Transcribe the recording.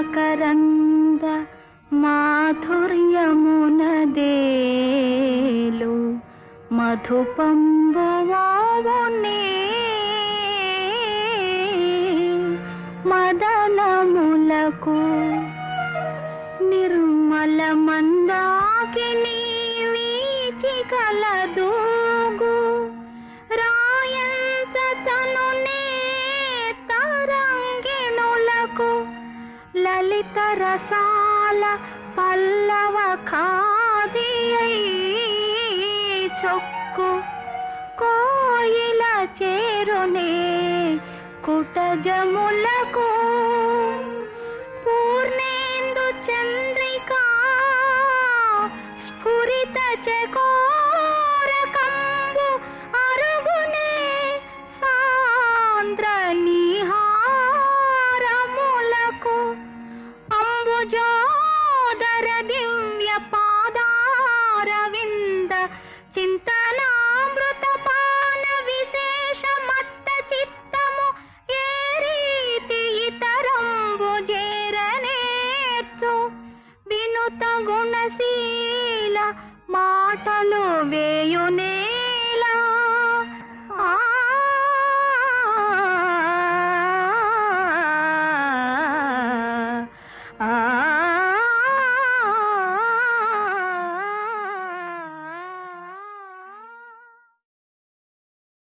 మకరంద మాధుర్యమునదేలు మధుపంబువావునే మదనములకు నిర్మల మందాకిని వీచి కలదూగు రాయంచనునే తరంగిణులకు లలిత రసాల పల్లవ ఖాది చొక్కు కోయిల చేరునే కుటజములకు పూర్ణేందు చంద్రికా స్ఫురిత చకోరకంబు అరుగునే సాంద్ర నిహారములకు అంబుజోదర దివ్య పాదారవింద చింతనామృత పాన విశేష మత్త చిత్తము ఏ రీతి ఇతరంబు చేరనేర్చు వినుత గుణశీల మాటలు వేయునే